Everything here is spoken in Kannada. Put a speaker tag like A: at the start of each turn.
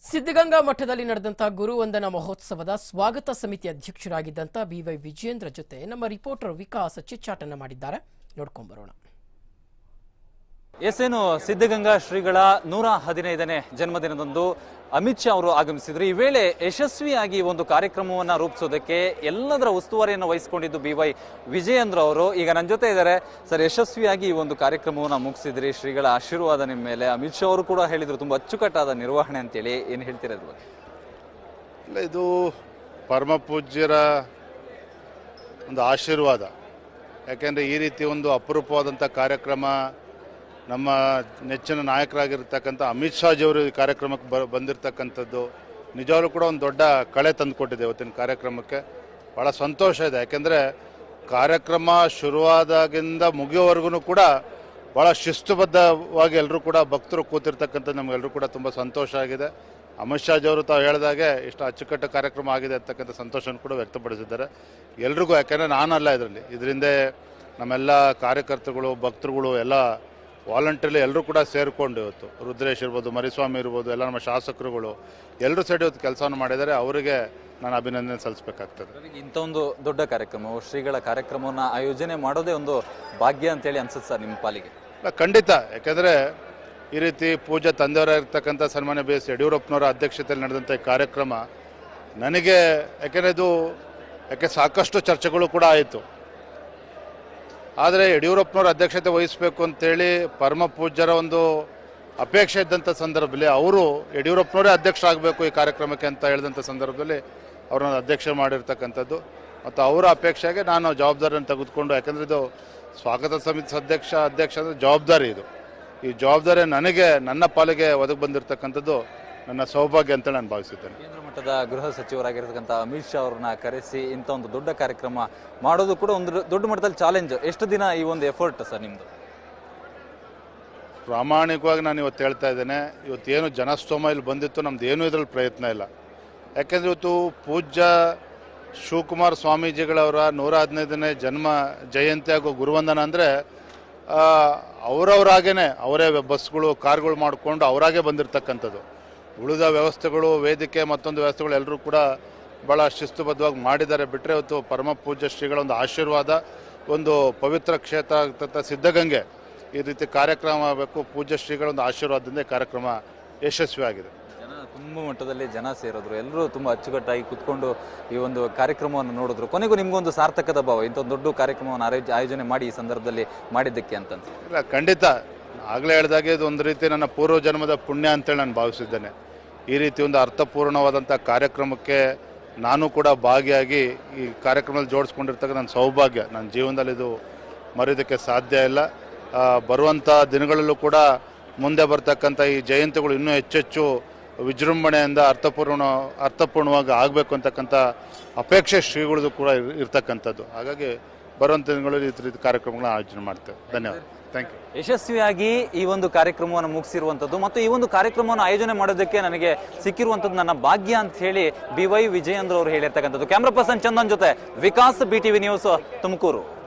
A: ಸಿದ್ಧಗಂಗಾ ಮಠದಲ್ಲಿ ನಡೆದಂತಹ ಗುರುವಂದನ ಮಹೋತ್ಸವದ ಸ್ವಾಗತ ಸಮಿತಿ ಅಧ್ಯಕ್ಷರಾಗಿದ್ದಂಥ ಬಿವೈ ವಿಜಯೇಂದ್ರ ಜೊತೆ ನಮ್ಮ ರಿಪೋರ್ಟರ್ ವಿಕಾಸ್ ಚಿಚ್ಚಾಟನ ಮಾಡಿದ್ದಾರೆ ನೋಡ್ಕೊಂಡ್ಬರೋಣ
B: ಎಸ್ಸೇನು ಸಿದ್ಧಗಂಗಾ ಶ್ರೀಗಳ ನೂರ ಹದಿನೈದನೇ ಜನ್ಮದಿನದಂದು ಅಮಿತ್ ಶಾ ಅವರು ಆಗಮಿಸಿದ್ರು ಈ ವೇಳೆ ಯಶಸ್ವಿಯಾಗಿ ಈ ಒಂದು ಕಾರ್ಯಕ್ರಮವನ್ನ ರೂಪಿಸೋದಕ್ಕೆ ಎಲ್ಲದರ ಉಸ್ತುವಾರಿಯನ್ನು ವಹಿಸಿಕೊಂಡಿದ್ದು ಬಿ ವೈ ವಿಜಯೇಂದ್ರ ಅವರು ಈಗ ನನ್ನ ಜೊತೆ ಇದ್ದಾರೆ ಸರ್ ಯಶಸ್ವಿಯಾಗಿ ಈ ಒಂದು ಕಾರ್ಯಕ್ರಮವನ್ನ ಮುಗಿಸಿದ್ರಿ ಶ್ರೀಗಳ ಆಶೀರ್ವಾದ ನಿಮ್ಮ ಮೇಲೆ ಅಮಿತ್ ಶಾ ಅವರು ಕೂಡ ಹೇಳಿದ್ರು ತುಂಬಾ ಅಚ್ಚುಕಟ್ಟಾದ ನಿರ್ವಹಣೆ ಅಂತೇಳಿ ಏನು ಹೇಳ್ತೀರಾ ಇದ್ರ ಬಗ್ಗೆ
C: ಇಲ್ಲ ಇದು ಪರಮ ಪೂಜ್ಯರ ಒಂದು ಆಶೀರ್ವಾದ ಯಾಕೆಂದರೆ ಈ ರೀತಿ ಒಂದು ಅಪರೂಪವಾದಂಥ ಕಾರ್ಯಕ್ರಮ ನಮ್ಮ ನೆಚ್ಚಿನ ನಾಯಕರಾಗಿರ್ತಕ್ಕಂಥ ಅಮಿತ್ ಶಾಜಿಯವರು ಈ ಕಾರ್ಯಕ್ರಮಕ್ಕೆ ಬ ಬಂದಿರತಕ್ಕಂಥದ್ದು ನಿಜವಾಗ್ಲೂ ಕೂಡ ಒಂದು ದೊಡ್ಡ ಕಳೆ ತಂದುಕೊಟ್ಟಿದೆ ಇವತ್ತಿನ ಕಾರ್ಯಕ್ರಮಕ್ಕೆ ಭಾಳ ಸಂತೋಷ ಇದೆ ಯಾಕೆಂದರೆ ಕಾರ್ಯಕ್ರಮ ಶುರುವಾದಾಗಿಂದ ಮುಗಿಯೋವರೆಗೂ ಕೂಡ ಭಾಳ ಶಿಸ್ತುಬದ್ಧವಾಗಿ ಎಲ್ಲರೂ ಕೂಡ ಭಕ್ತರು ಕೂತಿರ್ತಕ್ಕಂಥದ್ದು ನಮಗೆಲ್ಲರೂ ಕೂಡ ತುಂಬ ಸಂತೋಷ ಆಗಿದೆ ಅಮಿತ್ ಶಾಜಿಯವರು ತಾವು ಹೇಳಿದಾಗೆ ಇಷ್ಟು ಅಚ್ಚುಕಟ್ಟು ಕಾರ್ಯಕ್ರಮ ಆಗಿದೆ ಅಂತಕ್ಕಂಥ ಸಂತೋಷವನ್ನು ಕೂಡ ವ್ಯಕ್ತಪಡಿಸಿದ್ದಾರೆ ಎಲ್ರಿಗೂ ಯಾಕೆಂದರೆ ನಾನಲ್ಲ ಇದರಲ್ಲಿ ಇದರಿಂದ ನಮ್ಮೆಲ್ಲ ಕಾರ್ಯಕರ್ತರುಗಳು ಭಕ್ತರುಗಳು ಎಲ್ಲ ವಾಲಂಟಿಯರ್ಲಿ ಎಲ್ಲರೂ ಕೂಡ ಸೇರಿಕೊಂಡು ಇವತ್ತು ರುದ್ರೇಶ್ ಇರ್ಬೋದು ಮರಿಸ್ವಾಮಿ ಇರ್ಬೋದು ಎಲ್ಲ ನಮ್ಮ ಶಾಸಕರುಗಳು ಎಲ್ಲರೂ ಸೈಡ್ ಇವತ್ತು ಕೆಲಸವನ್ನು ಮಾಡಿದ್ದಾರೆ ಅವರಿಗೆ ನಾನು ಅಭಿನಂದನೆ ಸಲ್ಲಿಸಬೇಕಾಗ್ತದೆ
B: ಇಂಥ ಒಂದು ದೊಡ್ಡ ಕಾರ್ಯಕ್ರಮ ಶ್ರೀಗಳ ಕಾರ್ಯಕ್ರಮವನ್ನ ಆಯೋಜನೆ ಮಾಡೋದೇ ಒಂದು ಭಾಗ್ಯ ಅಂತೇಳಿ ಅನ್ಸುತ್ತೆ ಸರ್ ನಿಮ್ಮ ಪಾಲಿಗೆ
C: ಇಲ್ಲ ಖಂಡಿತ ಯಾಕೆಂದರೆ ಈ ರೀತಿ ಪೂಜಾ ತಂದೆಯವರಾಗಿರ್ತಕ್ಕಂಥ ಸನ್ಮಾನ್ಯ ಬಿ ಎಸ್ ಯಡಿಯೂರಪ್ಪನವರ ಅಧ್ಯಕ್ಷತೆಯಲ್ಲಿ ನಡೆದಂಥ ಈ ಕಾರ್ಯಕ್ರಮ ನನಗೆ ಯಾಕೆಂದರೆ ಇದು ಯಾಕೆ ಸಾಕಷ್ಟು ಚರ್ಚೆಗಳು ಕೂಡ ಆಯಿತು ಆದರೆ ಯಡಿಯೂರಪ್ಪನವರ ಅಧ್ಯಕ್ಷತೆ ವಹಿಸಬೇಕು ಅಂತೇಳಿ ಪರಮ ಪೂಜ್ಯರ ಒಂದು ಅಪೇಕ್ಷೆ ಇದ್ದಂಥ ಸಂದರ್ಭದಲ್ಲಿ ಅವರು ಯಡಿಯೂರಪ್ಪನವರೇ ಅಧ್ಯಕ್ಷ ಆಗಬೇಕು ಈ ಕಾರ್ಯಕ್ರಮಕ್ಕೆ ಅಂತ ಹೇಳಿದಂಥ ಸಂದರ್ಭದಲ್ಲಿ ಅವ್ರನ್ನ ಅಧ್ಯಕ್ಷ ಮಾಡಿರ್ತಕ್ಕಂಥದ್ದು ಮತ್ತು ಅವರ ಅಪೇಕ್ಷೆಗೆ ನಾನು ಜವಾಬ್ದಾರಿಯನ್ನು ತೆಗೆದುಕೊಂಡು ಯಾಕಂದರೆ ಇದು ಸ್ವಾಗತ ಸಮಿತಿ ಅಧ್ಯಕ್ಷ ಅಧ್ಯಕ್ಷ ಅಂದರೆ ಜವಾಬ್ದಾರಿ ಇದು ಈ ಜವಾಬ್ದಾರಿ ನನಗೆ ನನ್ನ ಪಾಲಿಗೆ ಒದಗಿ ಬಂದಿರತಕ್ಕಂಥದ್ದು ನನ್ನ ಸೌಭಾಗ್ಯ ಅಂತ ನಾನು ಭಾವಿಸುತ್ತೇನೆ
B: ಕೇಂದ್ರ ಮಟ್ಟದ ಗೃಹ ಸಚಿವರಾಗಿರ್ತಕ್ಕಂಥ ಅಮಿತ್ ಶಾ ಅವ್ರನ್ನ ಕರೆಸಿ ಇಂಥ ಒಂದು ದೊಡ್ಡ ಕಾರ್ಯಕ್ರಮ ಮಾಡೋದು ಕೂಡ ಒಂದು ದೊಡ್ಡ ಮಟ್ಟದಲ್ಲಿ ಚಾಲೆಂಜ್ ಎಷ್ಟು ದಿನ ಈ ಒಂದು ಎಫರ್ಟ್ ಸರ್ ನಿಮ್ದು
C: ಪ್ರಾಮಾಣಿಕವಾಗಿ ನಾನು ಇವತ್ತು ಹೇಳ್ತಾ ಇದ್ದೇನೆ ಇವತ್ತೇನು ಜನಸ್ತೋಮ ಇಲ್ಲಿ ಬಂದಿತ್ತು ನಮ್ದು ಏನೂ ಇದರಲ್ಲಿ ಪ್ರಯತ್ನ ಇಲ್ಲ ಯಾಕೆಂದರೆ ಇವತ್ತು ಪೂಜ್ಯ ಶಿವಕುಮಾರ ಸ್ವಾಮೀಜಿಗಳವರ ನೂರ ಹದಿನೈದನೇ ಜನ್ಮ ಜಯಂತಿ ಹಾಗೂ ಗುರುವಂದನ ಅಂದರೆ ಅವರವರಾಗೇ ಅವರೇ ಬಸ್ಗಳು ಕಾರ್ಗಳು ಮಾಡಿಕೊಂಡು ಅವರಾಗೆ ಬಂದಿರತಕ್ಕಂಥದ್ದು ಉಳಿದ ವ್ಯವಸ್ಥೆಗಳು ವೇದಿಕೆ ಮತ್ತೊಂದು ವ್ಯವಸ್ಥೆಗಳು ಎಲ್ಲರೂ ಕೂಡ ಭಾಳ ಶಿಸ್ತುಬದ್ಧವಾಗಿ ಮಾಡಿದ್ದಾರೆ ಬಿಟ್ಟರೆ ಇವತ್ತು ಪರಮ ಪೂಜ್ಯ ಶ್ರೀಗಳ ಒಂದು ಆಶೀರ್ವಾದ ಒಂದು ಪವಿತ್ರ ಕ್ಷೇತ್ರ ಆಗ್ತಂಥ ಸಿದ್ಧಗಂಗೆ ಈ ರೀತಿ ಕಾರ್ಯಕ್ರಮ ಆಗಬೇಕು ಪೂಜ್ಯ ಶ್ರೀಗಳ ಒಂದು ಆಶೀರ್ವಾದದಿಂದ ಈ ಕಾರ್ಯಕ್ರಮ ಯಶಸ್ವಿಯಾಗಿದೆ
B: ಜನ ತುಂಬ ಮಟ್ಟದಲ್ಲಿ ಜನ ಸೇರಿದ್ರು ಎಲ್ಲರೂ ತುಂಬ ಅಚ್ಚುಕಟ್ಟಾಗಿ ಕುತ್ಕೊಂಡು ಈ ಒಂದು ಕಾರ್ಯಕ್ರಮವನ್ನು ನೋಡಿದ್ರು ಕೊನೆಗೂ ನಿಮ್ಗೊಂದು ಸಾರ್ಥಕದ ಭಾವ ಇಂಥ ಒಂದು ದೊಡ್ಡ ಕಾರ್ಯಕ್ರಮವನ್ನು ಆಯೋಜ ಆಯೋಜನೆ ಮಾಡಿ ಈ ಸಂದರ್ಭದಲ್ಲಿ ಮಾಡಿದ್ದಕ್ಕೆ ಅಂತ
C: ಇಲ್ಲ ಖಂಡಿತ ಆಗಲೇ ಹೇಳಿದಾಗೆ ಇದು ಒಂದು ರೀತಿ ನನ್ನ ಪೂರ್ವ ಜನ್ಮದ ಪುಣ್ಯ ಅಂತೇಳಿ ನಾನು ಭಾವಿಸಿದ್ದೇನೆ ಈ ರೀತಿ ಒಂದು ಅರ್ಥಪೂರ್ಣವಾದಂಥ ಕಾರ್ಯಕ್ರಮಕ್ಕೆ ನಾನು ಕೂಡ ಭಾಗಿಯಾಗಿ ಈ ಕಾರ್ಯಕ್ರಮದಲ್ಲಿ ಜೋಡಿಸ್ಕೊಂಡಿರ್ತಕ್ಕ ನನ್ನ ಸೌಭಾಗ್ಯ ನನ್ನ ಜೀವನದಲ್ಲಿ ಇದು ಮರೆಯೋದಕ್ಕೆ ಸಾಧ್ಯ ಇಲ್ಲ ಆ, ಬರುವಂಥ ದಿನಗಳಲ್ಲೂ ಕೂಡ ಮುಂದೆ ಬರ್ತಕ್ಕಂಥ ಈ ಜಯಂತಿಗಳು ಇನ್ನೂ ಹೆಚ್ಚೆಚ್ಚು ವಿಜೃಂಭಣೆಯಿಂದ ಅರ್ಥಪೂರ್ಣ ಅರ್ಥಪೂರ್ಣವಾಗಿ ಆಗಬೇಕು ಅಂತಕ್ಕಂಥ ಅಪೇಕ್ಷೆ ಶ್ರೀಗಳದು ಕೂಡ ಇರ್- ಇರ್ತಕ್ಕಂಥದ್ದು ಹಾಗಾಗಿ ಬರುವಂಥ ದಿನಗಳಲ್ಲಿ ಈ ರೀತಿ ಕಾರ್ಯಕ್ರಮಗಳನ್ನ ಆಯೋಜನೆ ಮಾಡ್ತೇವೆ ಧನ್ಯವಾದ ಥ್ಯಾಂಕ್ ಯು
B: ಯಶಸ್ವಿಯಾಗಿ ಈ ಒಂದು ಕಾರ್ಯಕ್ರಮವನ್ನು ಮುಗಿಸಿರುವಂಥದ್ದು ಮತ್ತು ಈ ಒಂದು ಕಾರ್ಯಕ್ರಮವನ್ನು ಆಯೋಜನೆ ಮಾಡೋದಕ್ಕೆ ನನಗೆ ಸಿಕ್ಕಿರುವಂಥದ್ದು ನನ್ನ ಭಾಗ್ಯ ಅಂತ ಹೇಳಿ ಬಿ ವೈ ವಿಜಯೇಂದ್ರ ಅವರು ಹೇಳಿರ್ತಕ್ಕಂಥದ್ದು ಕ್ಯಾಮ್ರಾ ಪರ್ಸನ್ ಚಂದನ್ ಜೊತೆ Vikas B TV news Tumakuru